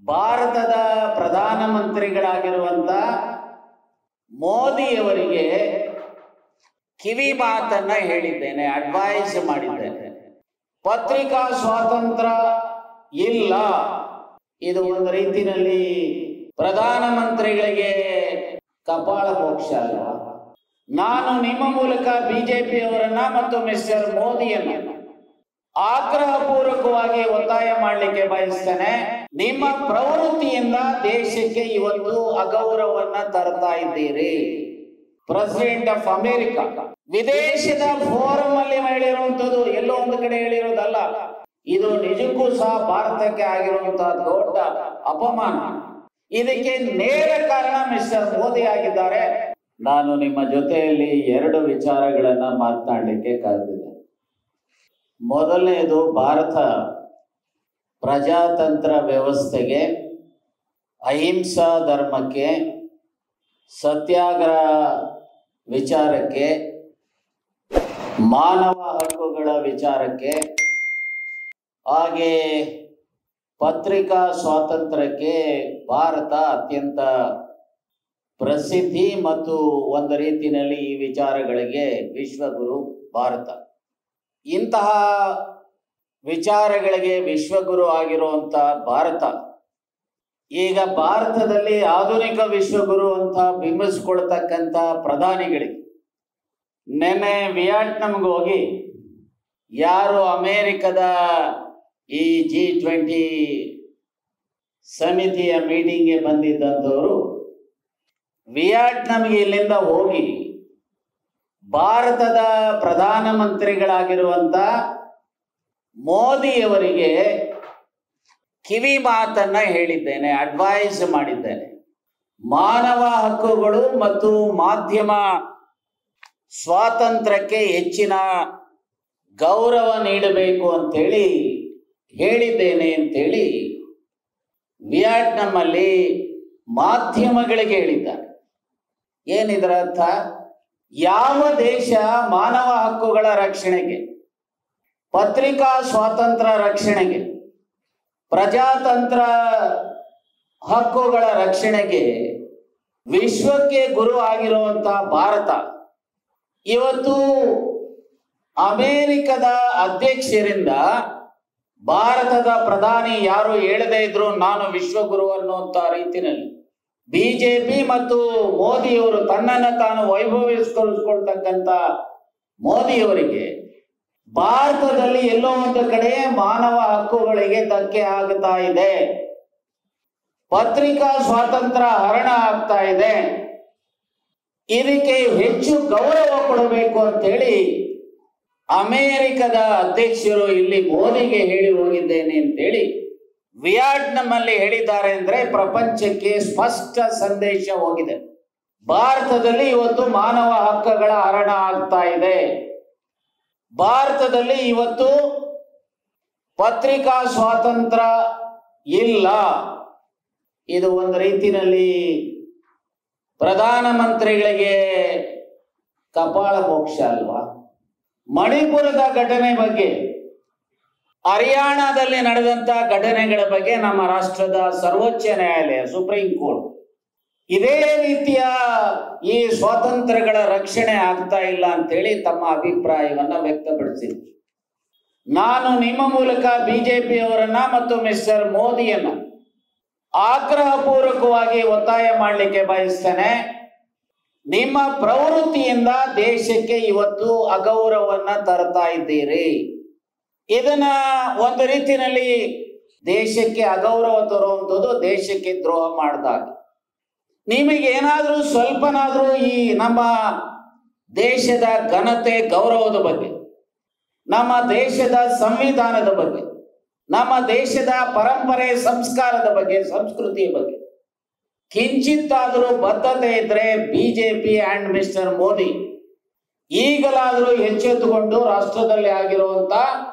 ಭಾರತದ ಪ್ರಧಾನಮಂತ್ರಿಗಳಾಗಿರುವಂತ ಮೋದಿಯವರಿಗೆ ಕಿವಿ ಮಾತನ್ನ ಹೇಳಿದ್ದೇನೆ ಅಡ್ವೈಸ್ ಮಾಡಿದ್ದೇನೆ ಪತ್ರಿಕಾ ಸ್ವಾತಂತ್ರ್ಯ ಇಲ್ಲ ಇದು ಒಂದು ರೀತಿಯಲ್ಲಿ ಪ್ರಧಾನಮಂತ್ರಿಗಳಿಗೆ ಕಪಾಳ ಮೋಕ್ಷ ಅಲ್ವಾ ನಾನು ನಿಮ್ಮ ಮೂಲಕ ಬಿಜೆಪಿಯವರನ್ನ ಮತ್ತು ಮಿಸ್ಟರ್ ಮೋದಿಯನ್ನ ಆಗ್ರಹ ಪೂರ್ವಕವಾಗಿ ಒತ್ತಾಯ ಮಾಡಲಿಕ್ಕೆ ಬಯಸ್ತೇನೆ ನಿಮ್ಮ ಪ್ರವೃತ್ತಿಯಿಂದ ದೇಶಕ್ಕೆ ಇವತ್ತು ಅಗೌರವನ್ನ ತರ್ತಾ ಇದ್ದೀರಿ ಪ್ರೆಸಿಡೆಂಟ್ ಆಫ್ ಅಮೆರಿಕ ವಿದೇಶದ ಫೋರಂ ಅಲ್ಲಿ ಹೇಳಿರುವಂತದ್ದು ಎಲ್ಲೋ ಒಂದು ಕಡೆ ಹೇಳಿರೋದಲ್ಲ ಇದು ನಿಜಕ್ಕೂ ಸಹ ಭಾರತಕ್ಕೆ ಆಗಿರುವಂತಹ ದೊಡ್ಡ ಅಪಮಾನ ಇದಕ್ಕೆ ನೇರ ಕಾರಣ ಮಿಸ್ಟರ್ ಮೋದಿ ಆಗಿದ್ದಾರೆ ನಾನು ನಿಮ್ಮ ಜೊತೆಯಲ್ಲಿ ಎರಡು ವಿಚಾರಗಳನ್ನ ಮಾತನಾಡಲಿಕ್ಕೆ ಕರೆದಿದ್ದೆ ಮೊದಲನೇದು ಭಾರತ ಪ್ರಜಾತಂತ್ರ ವ್ಯವಸ್ಥೆಗೆ ಅಹಿಂಸಾ ಧರ್ಮಕ್ಕೆ ಸತ್ಯಾಗ್ರಹ ವಿಚಾರಕ್ಕೆ ಮಾನವ ಹಕ್ಕುಗಳ ವಿಚಾರಕ್ಕೆ ಹಾಗೆ ಪತ್ರಿಕಾ ಸ್ವಾತಂತ್ರ್ಯಕ್ಕೆ ಭಾರತ ಅತ್ಯಂತ ಪ್ರಸಿದ್ಧಿ ಮತ್ತು ಒಂದು ರೀತಿಯಲ್ಲಿ ಈ ವಿಚಾರಗಳಿಗೆ ವಿಶ್ವಗುರು ಭಾರತ ಇಂತಹ ವಿಚಾರಗಳಿಗೆ ವಿಶ್ವಗುರು ಆಗಿರುವಂತ ಭಾರತ ಈಗ ಭಾರತದಲ್ಲಿ ಆಧುನಿಕ ವಿಶ್ವಗುರು ಅಂತ ಬಿಂಬಿಸ್ಕೊಳ್ತಕ್ಕಂಥ ಪ್ರಧಾನಿಗಳಿಗೆ ನೆನ್ನೆ ವಿಯಟ್ನಾಂಗೆ ಹೋಗಿ ಯಾರು ಅಮೇರಿಕದ ಈ ಜಿ ಟ್ವೆಂಟಿ ಸಮಿತಿಯ ಮೀಟಿಂಗ್ಗೆ ಬಂದಿದ್ದಂಥವರು ವಿಯಟ್ನಾಂಗೆ ಇಲ್ಲಿಂದ ಹೋಗಿ ಭಾರತದ ಪ್ರಧಾನಮಂತ್ರಿಗಳಾಗಿರುವಂತ ಮೋದಿಯವರಿಗೆ ಕಿವಿ ಮಾತನ್ನ ಹೇಳಿದ್ದೇನೆ ಅಡ್ವೈಸ್ ಮಾಡಿದ್ದೇನೆ ಮಾನವ ಹಕ್ಕುಗಳು ಮತ್ತು ಮಾಧ್ಯಮ ಸ್ವಾತಂತ್ರ್ಯಕ್ಕೆ ಹೆಚ್ಚಿನ ಗೌರವ ನೀಡಬೇಕು ಅಂತೇಳಿ ಹೇಳಿದ್ದೇನೆ ಅಂತೇಳಿ ವಿಯಟ್ನಾಮಲ್ಲಿ ಮಾಧ್ಯಮಗಳಿಗೆ ಹೇಳಿದ್ದಾರೆ ಏನಿದರ ಅರ್ಥ ಯಾವ ದೇಶ ಮಾನವ ಹಕ್ಕುಗಳ ರಕ್ಷಣೆಗೆ ಪತ್ರಿಕಾ ಸ್ವಾತಂತ್ರ್ಯ ರಕ್ಷಣೆಗೆ ಪ್ರಜಾತಂತ್ರ ಹಕ್ಕುಗಳ ರಕ್ಷಣೆಗೆ ವಿಶ್ವಕ್ಕೆ ಗುರು ಆಗಿರುವಂತ ಭಾರತ ಇವತ್ತು ಅಮೇರಿಕದ ಅಧ್ಯಕ್ಷರಿಂದ ಭಾರತದ ಪ್ರಧಾನಿ ಯಾರು ಹೇಳದೇ ಇದ್ರು ನಾನು ವಿಶ್ವಗುರು ಅನ್ನುವಂತ ರೀತಿಯಲ್ಲಿ ಬಿಜೆಪಿ ಮತ್ತು ಮೋದಿಯವರು ತನ್ನನ್ನು ತಾನು ವೈಭವಿಸ್ಕೊಳ್ತಕ್ಕಂಥ ಮೋದಿಯವರಿಗೆ ಭಾರತದಲ್ಲಿ ಎಲ್ಲೋ ಒಂದು ಕಡೆ ಮಾನವ ಹಕ್ಕುಗಳಿಗೆ ಧಕ್ಕೆ ಆಗ್ತಾ ಇದೆ ಪತ್ರಿಕಾ ಸ್ವಾತಂತ್ರ್ಯ ಹರಣ ಆಗ್ತಾ ಇದೆ ಇದಕ್ಕೆ ಹೆಚ್ಚು ಗೌರವ ಕೊಡಬೇಕು ಅಂತೇಳಿ ಅಮೇರಿಕದ ಅಧ್ಯಕ್ಷರು ಇಲ್ಲಿ ಮೋದಿಗೆ ಹೇಳಿ ಹೋಗಿದ್ದೇನೆ ಅಂತೇಳಿ ವಿಯಟ್ನಾಮಲ್ಲಿ ಹೇಳಿದ್ದಾರೆ ಅಂದ್ರೆ ಪ್ರಪಂಚಕ್ಕೆ ಸ್ಪಷ್ಟ ಸಂದೇಶ ಹೋಗಿದೆ ಭಾರತದಲ್ಲಿ ಇವತ್ತು ಮಾನವ ಹಕ್ಕುಗಳ ಹರಣ ಆಗ್ತಾ ಇದೆ ಭಾರತದಲ್ಲಿ ಇವತ್ತು ಪತ್ರಿಕಾ ಸ್ವಾತಂತ್ರ್ಯ ಇಲ್ಲ ಇದು ಒಂದು ರೀತಿಯಲ್ಲಿ ಪ್ರಧಾನಮಂತ್ರಿಗಳಿಗೆ ಕಪಾಳ ಮೋಕ್ಷ ಅಲ್ವಾ ಮಣಿಪುರದ ಘಟನೆ ಬಗ್ಗೆ ಹರಿಯಾಣದಲ್ಲಿ ನಡೆದಂತ ಘಟನೆಗಳ ಬಗ್ಗೆ ನಮ್ಮ ರಾಷ್ಟ್ರದ ಸರ್ವೋಚ್ಚ ನ್ಯಾಯಾಲಯ ಸುಪ್ರೀಂ ಕೋರ್ಟ್ ಇದೇ ರೀತಿಯ ಈ ಸ್ವಾತಂತ್ರ್ಯಗಳ ರಕ್ಷಣೆ ಆಗ್ತಾ ಇಲ್ಲ ಅಂತೇಳಿ ತಮ್ಮ ಅಭಿಪ್ರಾಯವನ್ನ ವ್ಯಕ್ತಪಡಿಸಿದ್ರು ನಾನು ನಿಮ್ಮ ಮೂಲಕ ಬಿಜೆಪಿಯವರನ್ನ ಮತ್ತು ಮಿಸ್ಟರ್ ಮೋದಿಯನ್ನ ಆಗ್ರಹ ಪೂರ್ವಕವಾಗಿ ಒತ್ತಾಯ ಮಾಡಲಿಕ್ಕೆ ಬಯಸ್ತೇನೆ ನಿಮ್ಮ ಪ್ರವೃತ್ತಿಯಿಂದ ದೇಶಕ್ಕೆ ಇವತ್ತು ಅಗೌರವನ್ನ ತರ್ತಾ ಇದ್ದೀರಿ ಇದನ್ನ ಒಂದು ರೀತಿಯಲ್ಲಿ ದೇಶಕ್ಕೆ ಅಗೌರವ ತರುವಂಥದ್ದು ದೇಶಕ್ಕೆ ದ್ರೋಹ ಮಾಡಿದಾಗ ನಿಮಗೆ ಏನಾದರೂ ಸ್ವಲ್ಪನಾದರೂ ಈ ನಮ್ಮ ದೇಶದ ಘನತೆ ಗೌರವದ ಬಗ್ಗೆ ನಮ್ಮ ದೇಶದ ಸಂವಿಧಾನದ ಬಗ್ಗೆ ನಮ್ಮ ದೇಶದ ಪರಂಪರೆ ಸಂಸ್ಕಾರದ ಬಗ್ಗೆ ಸಂಸ್ಕೃತಿಯ ಬಗ್ಗೆ ಕಿಂಚಿತ್ತಾದರೂ ಬದ್ಧತೆ ಇದ್ರೆ ಬಿಜೆಪಿ ಅಂಡ್ ಮಿಸ್ಟರ್ ಮೋದಿ ಈಗಲಾದರೂ ಎಚ್ಚೆತ್ತುಕೊಂಡು ರಾಷ್ಟ್ರದಲ್ಲಿ ಆಗಿರುವಂತ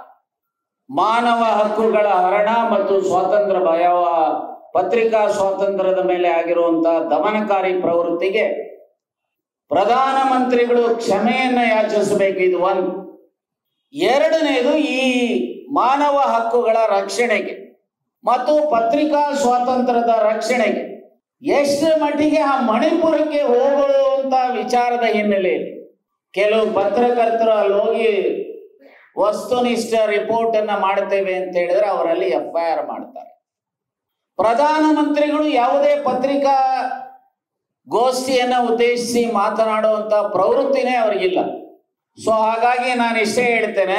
ಮಾನವ ಹಕ್ಕುಗಳ ಹರಣ ಮತ್ತು ಸ್ವಾತಂತ್ರ್ಯ ಭಯ ಪತ್ರಿಕಾ ಸ್ವಾತಂತ್ರ್ಯದ ಮೇಲೆ ಆಗಿರುವಂತ ದಮನಕಾರಿ ಪ್ರವೃತ್ತಿಗೆ ಪ್ರಧಾನಮಂತ್ರಿಗಳು ಕ್ಷಮೆಯನ್ನ ಯಾಚಿಸಬೇಕು ಇದು ಒಂದು ಎರಡನೇದು ಈ ಮಾನವ ಹಕ್ಕುಗಳ ರಕ್ಷಣೆಗೆ ಮತ್ತು ಪತ್ರಿಕಾ ಸ್ವಾತಂತ್ರ್ಯದ ರಕ್ಷಣೆಗೆ ಎಷ್ಟರ ಮಟ್ಟಿಗೆ ಆ ಮಣಿಪುರಕ್ಕೆ ಹೋಗುವಂತ ವಿಚಾರದ ಹಿನ್ನೆಲೆಯಲ್ಲಿ ಕೆಲವು ಪತ್ರಕರ್ತರು ಅಲ್ಲಿ ಹೋಗಿ ವಸ್ತುನಿಷ್ಠ ರಿಪೋರ್ಟ್ ಅನ್ನ ಮಾಡ್ತೇವೆ ಅಂತ ಹೇಳಿದ್ರೆ ಅವರಲ್ಲಿ ಎಫ್ ಐ ಆರ್ ಮಾಡ್ತಾರೆ ಪ್ರಧಾನಮಂತ್ರಿಗಳು ಯಾವುದೇ ಪತ್ರಿಕಾ ಗೋಷ್ಠಿಯನ್ನ ಉದ್ದೇಶಿಸಿ ಮಾತನಾಡುವಂತ ಪ್ರವೃತ್ತಿನೇ ಅವರಿಗಿಲ್ಲ ಸೊ ಹಾಗಾಗಿ ನಾನು ಇಷ್ಟೇ ಹೇಳ್ತೇನೆ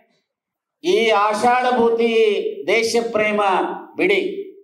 ಈ ಆಷಾಢಭೂತಿ ದೇಶ ಪ್ರೇಮ ಬಿಡಿ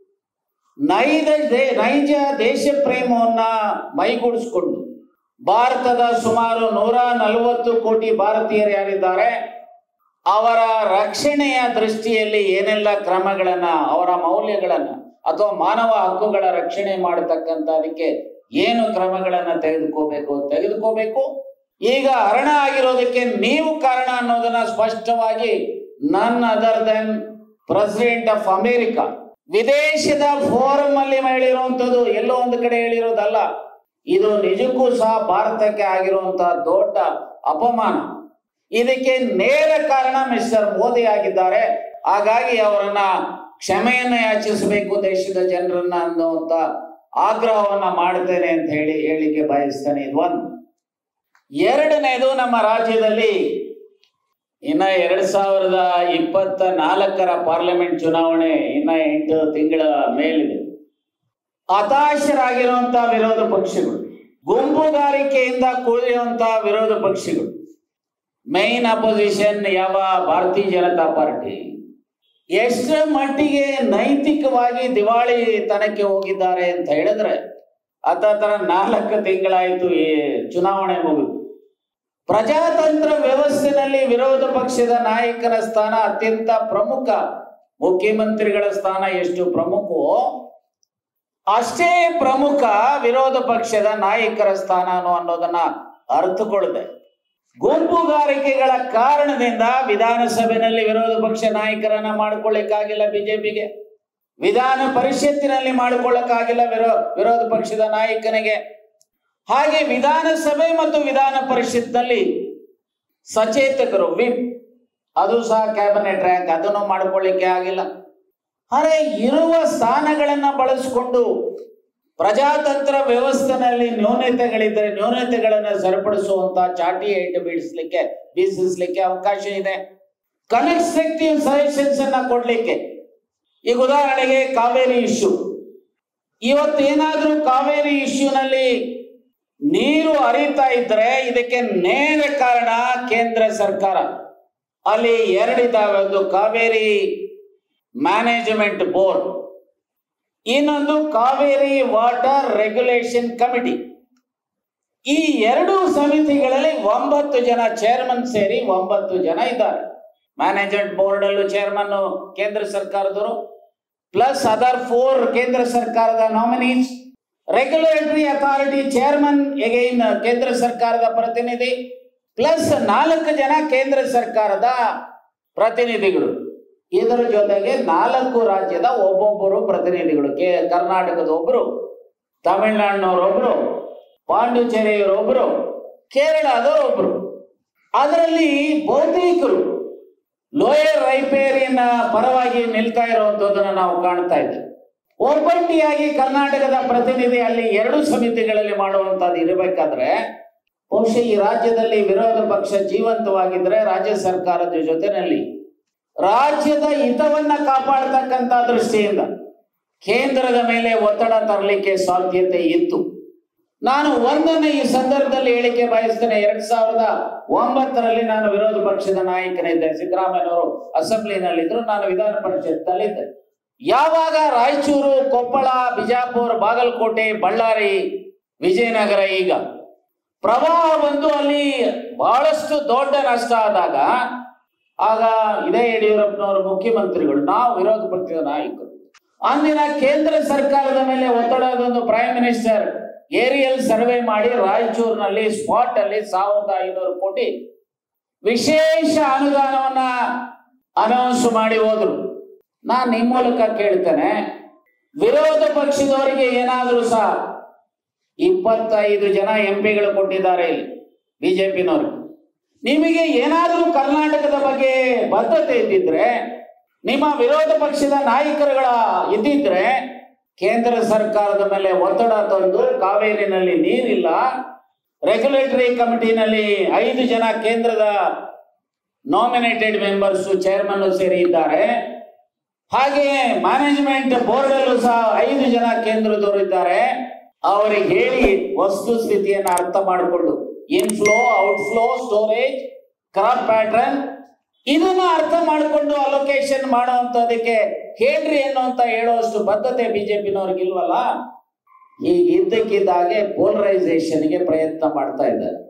ನೈಜ ದೇ- ನೈಜ ದೇಶ ಪ್ರೇಮವನ್ನ ಮೈಗೂಡಿಸ್ಕೊಂಡು ಭಾರತದ ಸುಮಾರು ನೂರ ನಲವತ್ತು ಕೋಟಿ ಭಾರತೀಯರು ಯಾರಿದ್ದಾರೆ ಅವರ ರಕ್ಷಣೆಯ ದೃಷ್ಟಿಯಲ್ಲಿ ಏನೆಲ್ಲ ಕ್ರಮಗಳನ್ನ ಅವರ ಮೌಲ್ಯಗಳನ್ನ ಅಥವಾ ಮಾನವ ಹಕ್ಕುಗಳ ರಕ್ಷಣೆ ಮಾಡತಕ್ಕಂತ ಅದಕ್ಕೆ ಏನು ಕ್ರಮಗಳನ್ನ ತೆಗೆದುಕೋಬೇಕು ತೆಗೆದುಕೋಬೇಕು ಈಗ ಹರಣ ಆಗಿರೋದಕ್ಕೆ ನೀವು ಕಾರಣ ಅನ್ನೋದನ್ನ ಸ್ಪಷ್ಟವಾಗಿ none other than president of America ವಿದೇಶದ ಫೋರಂ ಅಲ್ಲಿ ಹೇಳಿರುವಂತದ್ದು ಎಲ್ಲೋ ಒಂದು ಕಡೆ ಹೇಳಿರೋದಲ್ಲ ಇದು ನಿಜಕ್ಕೂ ಸಹ ಭಾರತಕ್ಕೆ ಆಗಿರುವಂತಹ ದೊಡ್ಡ ಅಪಮಾನ ಇದಕ್ಕೆ ನೇರ ಕಾರಣ ಮಿಸ್ಟರ್ ಮೋದಿ ಆಗಿದ್ದಾರೆ ಹಾಗಾಗಿ ಅವರನ್ನ ಕ್ಷಮೆಯನ್ನ ಯಾಚಿಸಬೇಕು ದೇಶದ ಜನರನ್ನ ಅನ್ನುವಂತ ಆಗ್ರಹವನ್ನ ಮಾಡ್ತೇನೆ ಅಂತ ಹೇಳಿ ಹೇಳಿಕೆ ಬಯಸ್ತೇನೆ ಇದು ಒಂದು ಎರಡನೇದು ನಮ್ಮ ರಾಜ್ಯದಲ್ಲಿ ಇನ್ನ ಎರಡ್ ಸಾವಿರದ ಇಪ್ಪತ್ತ ನಾಲ್ಕರ ಪಾರ್ಲಿಮೆಂಟ್ ಚುನಾವಣೆ ಇನ್ನ ಎಂಟು ತಿಂಗಳ ಮೇಲಿದೆ ಹತಾಶರಾಗಿರುವಂತಹ ವಿರೋಧ ಪಕ್ಷಗಳು ಗುಂಪುಗಾರಿಕೆಯಿಂದ ಕೂಡಿರುವಂತಹ ವಿರೋಧ ಪಕ್ಷಗಳು ಮೈನ್ ಅಪೋಸಿಷನ್ ಯಾವ ಭಾರತೀಯ ಜನತಾ ಪಾರ್ಟಿ ಎಷ್ಟರ ಮಟ್ಟಿಗೆ ನೈತಿಕವಾಗಿ ದಿವಾಳಿ ತನಕ್ಕೆ ಹೋಗಿದ್ದಾರೆ ಅಂತ ಹೇಳಿದ್ರೆ ಹತ್ತತ್ರ ನಾಲ್ಕು ತಿಂಗಳಾಯ್ತು ಈ ಚುನಾವಣೆ ಮುಗಿದು ಪ್ರಜಾತಂತ್ರ ವ್ಯವಸ್ಥೆನಲ್ಲಿ ವಿರೋಧ ಪಕ್ಷದ ನಾಯಕನ ಸ್ಥಾನ ಅತ್ಯಂತ ಪ್ರಮುಖ ಮುಖ್ಯಮಂತ್ರಿಗಳ ಸ್ಥಾನ ಎಷ್ಟು ಪ್ರಮುಖವೋ ಅಷ್ಟೇ ಪ್ರಮುಖ ವಿರೋಧ ಪಕ್ಷದ ನಾಯಕರ ಸ್ಥಾನ ಅನ್ನೋದನ್ನ ಅರ್ಥಕೊಳ್ಳದೆ ಗುಂಪುಗಾರಿಕೆಗಳ ಕಾರಣದಿಂದ ವಿಧಾನಸಭೆಯಲ್ಲಿ ವಿರೋಧ ಪಕ್ಷ ನಾಯಕರನ್ನ ಮಾಡ್ಕೊಳ್ಳಿಕ್ಕಾಗಿಲ್ಲ ಬಿಜೆಪಿಗೆ ವಿಧಾನ ಪರಿಷತ್ತಿನಲ್ಲಿ ಮಾಡ್ಕೊಳ್ಳಕ್ಕಾಗಿಲ್ಲ ವಿರೋ ವಿರೋಧ ಪಕ್ಷದ ನಾಯಕನಿಗೆ ಹಾಗೆ ವಿಧಾನಸಭೆ ಮತ್ತು ವಿಧಾನ ಪರಿಷತ್ನಲ್ಲಿ ಸಚೇತಕರು ವಿಪ್ ಅದು ಸಹ ಕ್ಯಾಬಿನೆಟ್ ರ್ಯಾಂಕ್ ಅದನ್ನು ಮಾಡ್ಕೊಳ್ಳಿಕ್ಕೆ ಆಗಿಲ್ಲ ಅರೆ ಇರುವ ಸ್ಥಾನಗಳನ್ನ ಬಳಸಿಕೊಂಡು ಪ್ರಜಾತಂತ್ರ ವ್ಯವಸ್ಥೆನಲ್ಲಿ ನ್ಯೂನತೆಗಳಿದ್ದರೆ ನ್ಯೂನತೆಗಳನ್ನು ಸರಿಪಡಿಸುವಂತ ಚಾಟಿ ಏಟು ಬೀಳಿಸ್ಲಿಕ್ಕೆ ಬೀಸಿಸ್ಲಿಕ್ಕೆ ಅವಕಾಶ ಇದೆ ಕನ್ಸ್ಟ್ರಕ್ಟಿವ್ ಸಜೆಷನ್ಸ್ ಅನ್ನ ಕೊಡ್ಲಿಕ್ಕೆ ಈಗ ಉದಾಹರಣೆಗೆ ಕಾವೇರಿ ಇಶ್ಯೂ ಇವತ್ತೇನಾದ್ರೂ ಕಾವೇರಿ ಇಶ್ಯೂನಲ್ಲಿ ನೀರು ಹರಿತಾ ಇದ್ರೆ ಇದಕ್ಕೆ ನೇರ ಕಾರಣ ಕೇಂದ್ರ ಸರ್ಕಾರ ಅಲ್ಲಿ ಎರಡಿದ್ದಾವೆ ಒಂದು ಕಾವೇರಿ ಮ್ಯಾನೇಜ್ಮೆಂಟ್ ಬೋರ್ಡ್ ಇನ್ನೊಂದು ಕಾವೇರಿ ವಾಟರ್ ರೆಗ್ಯುಲೇಷನ್ ಕಮಿಟಿ ಈ ಎರಡು ಸಮಿತಿಗಳಲ್ಲಿ ಒಂಬತ್ತು ಜನ ಚೇರ್ಮನ್ ಸೇರಿ ಒಂಬತ್ತು ಜನ ಇದ್ದಾರೆ ಮ್ಯಾನೇಜ್ಮೆಂಟ್ ಬೋರ್ಡ್ ಅಲ್ಲೂ ಚೇರ್ಮನ್ ಕೇಂದ್ರ ಸರ್ಕಾರದವರು ಪ್ಲಸ್ ಅದರ್ ಫೋರ್ ಕೇಂದ್ರ ಸರ್ಕಾರದ nominees regulatory authority chairman again ಕೇಂದ್ರ ಸರ್ಕಾರದ ಪ್ರತಿನಿಧಿ ಪ್ಲಸ್ ನಾಲ್ಕು ಜನ ಕೇಂದ್ರ ಸರ್ಕಾರದ ಪ್ರತಿನಿಧಿಗಳು ಇದರ ಜೊತೆಗೆ ನಾಲ್ಕು ರಾಜ್ಯದ ಒಬ್ಬೊಬ್ಬರು ಪ್ರತಿನಿಧಿಗಳು ಕೆ ಕರ್ನಾಟಕದ ಒಬ್ರು ತಮಿಳುನಾಡಿನವರೊಬ್ರು ಪಾಂಡಿಚೇರಿಯವರೊಬ್ರು ಕೇರಳದ ಒಬ್ರು ಅದರಲ್ಲಿ ಬಹುತೇಕರು ಲೋಯರ್ ರೈಪೇರಿಯನ್ನ ಪರವಾಗಿ ನಿಲ್ತಾ ಇರುವಂತದ್ದನ್ನ ನಾವು ಕಾಣ್ತಾ ಇದ್ದೇವೆ ಒಬ್ಬಟ್ಟಿಯಾಗಿ ಕರ್ನಾಟಕದ ಪ್ರತಿನಿಧಿ ಅಲ್ಲಿ ಎರಡು ಸಮಿತಿಗಳಲ್ಲಿ ಮಾಡುವಂತದ್ದು ಇರಬೇಕಾದ್ರೆ ಬಹುಶಃ ಈ ರಾಜ್ಯದಲ್ಲಿ ವಿರೋಧ ಪಕ್ಷ ಜೀವಂತವಾಗಿದ್ರೆ ರಾಜ್ಯ ಸರ್ಕಾರದ ಜೊತೆನಲ್ಲಿ ರಾಜ್ಯದ ಹಿತವನ್ನ ಕಾಪಾಡತಕ್ಕಂತ ದೃಷ್ಟಿಯಿಂದ ಕೇಂದ್ರದ ಮೇಲೆ ಒತ್ತಡ ತರಲಿಕ್ಕೆ ಸಾಧ್ಯತೆ ಇತ್ತು ನಾನು ಒಂದನ್ನು ಈ ಸಂದರ್ಭದಲ್ಲಿ ಹೇಳಿಕೆ ಬಯಸ್ತೇನೆ ಎರಡ್ ಸಾವಿರದ ಒಂಬತ್ತರಲ್ಲಿ ನಾನು ವಿರೋಧ ಪಕ್ಷದ ನಾಯಕನಿದ್ದೆ ಸಿದ್ದರಾಮಯ್ಯನವರು ಅಸೆಂಬ್ಲಿನಲ್ಲಿದ್ರು ನಾನು ವಿಧಾನ ಪರಿಷತ್ತಲ್ಲಿದ್ದೆ ಯಾವಾಗ ರಾಯಚೂರು ಕೊಪ್ಪಳ ಬಿಜಾಪುರ ಬಾಗಲಕೋಟೆ ಬಳ್ಳಾರಿ ವಿಜಯನಗರ ಈಗ ಪ್ರವಾಹ ಬಂದು ಅಲ್ಲಿ ಬಹಳಷ್ಟು ದೊಡ್ಡ ನಷ್ಟ ಆದಾಗ ಆಗ ಇದೇ ಯಡಿಯೂರಪ್ಪನವರು ಮುಖ್ಯಮಂತ್ರಿಗಳು ನಾವು ವಿರೋಧ ಪಕ್ಷದ ನಾಯಕರು ಅಂದಿನ ಕೇಂದ್ರ ಸರ್ಕಾರದ ಮೇಲೆ ಒತ್ತಡದೊಂದು ಪ್ರೈಮ್ ಮಿನಿಸ್ಟರ್ ಏರಿಯಲ್ ಸರ್ವೆ ಮಾಡಿ ರಾಯಚೂರಿನಲ್ಲಿ ಸ್ಪಾಟ್ ಅಲ್ಲಿ ಸಾವಿರದ ಐನೂರು ಕೋಟಿ ವಿಶೇಷ ಅನುದಾನವನ್ನ ಅನೌನ್ಸ್ ಮಾಡಿ ಹೋದ್ರು ನಾನು ನಿಮ್ಮ ಮೂಲಕ ಕೇಳ್ತೇನೆ ವಿರೋಧ ಪಕ್ಷದವರಿಗೆ ಏನಾದರೂ ಸಹ ಇಪ್ಪತ್ತೈದು ಜನ ಎಂ ಪಿಗಳು ಕೊಟ್ಟಿದ್ದಾರೆ ಇಲ್ಲಿ ಬಿಜೆಪಿನವರು ನಿಮಗೆ ಏನಾದರೂ ಕರ್ನಾಟಕದ ಬಗ್ಗೆ ಬದ್ಧತೆ ಇದ್ದಿದ್ರೆ ನಿಮ್ಮ ವಿರೋಧ ಪಕ್ಷದ ನಾಯಕರುಗಳ ಇದ್ದಿದ್ರೆ ಕೇಂದ್ರ ಸರ್ಕಾರದ ಮೇಲೆ ಒತ್ತಡ ತಂದು ಕಾವೇರಿನಲ್ಲಿ ನೀರಿಲ್ಲ ರೆಗ್ಯುಲೇಟರಿ ಕಮಿಟಿನಲ್ಲಿ ಐದು ಜನ ಕೇಂದ್ರದ ನಾಮಿನೇಟೆಡ್ ಮೆಂಬರ್ಸ್ ಚೇರ್ಮನ್ ಸೇರಿ ಇದ್ದಾರೆ ಹಾಗೆಯೇ ಮ್ಯಾನೇಜ್ಮೆಂಟ್ ಬೋರ್ಡ್ ಅಲ್ಲೂ ಸಹ ಐದು ಜನ ಕೇಂದ್ರದವರು ಇದ್ದಾರೆ ಅವರಿಗೆ ಹೇಳಿ ವಸ್ತು ಸ್ಥಿತಿಯನ್ನು ಅರ್ಥ ಮಾಡಿಕೊಂಡು inflow outflow storage crop pattern ಇದನ್ನ ಅರ್ಥ ಮಾಡಿಕೊಂಡು ಅಲೋಕೇಶನ್ ಮಾಡುವಂತದಕ್ಕೆ ಹೇಳ್ರಿ ಅನ್ನುವಂತ ಹೇಳುವಷ್ಟು ಬದ್ಧತೆ ಬಿಜೆಪಿನವ್ರಿಗೆ ಇಲ್ವಲ್ಲ ಈಗ ಇದ್ದಕ್ಕಿದ್ದಾಗೆ ಪೋಲರೈಸೇಷನ್ಗೆ ಪ್ರಯತ್ನ ಮಾಡ್ತಾ ಇದ್ದಾರೆ